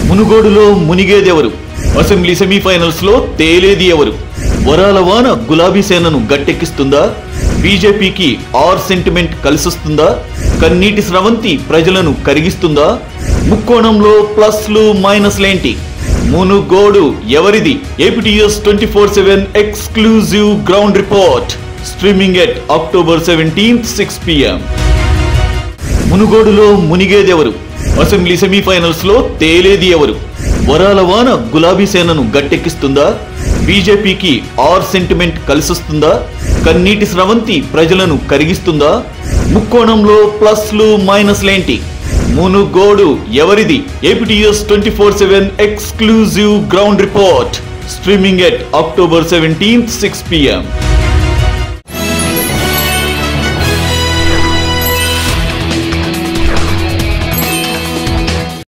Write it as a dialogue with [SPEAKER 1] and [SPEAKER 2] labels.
[SPEAKER 1] మునుగోడులో మునిగేదెవరు assembly semifinals లో తేలేది ఎవరు వరాల వాన గులాబీ సేనను గట్టెక్కిస్తుందా బీజేపీకి ఆర్ సెంటిమెంట్ కలిసొస్తుందా కన్నీటి స్రవంతి ప్రజలను కరిగిస్తుందా ముక్కోణంలో ప్లస్లు మైనస్లేంటి మునుగోడు ఎవరిది APTS twenty four seven exclusive ground report streaming at October seventeenth six PM మునుగోడులో మునిగేదెవరు అసెంబ్లీ సెమీఫైనల్స్ లో తేలేది ఎవరు వరాల వాన గులాబీ సేనను గట్టెక్కిస్తుందా బీజేపీకి ఆర్ సెంటిమెంట్ కలిసొస్తుందా కన్నీటి స్రవంతి ప్రజలను కరిగిస్తుందా ముక్కోణంలో ప్లస్లు మైనస్లేంటి మునుగోడు ఎవరిది APTS twenty four seven exclusive ground report streaming at October seventeenth six PM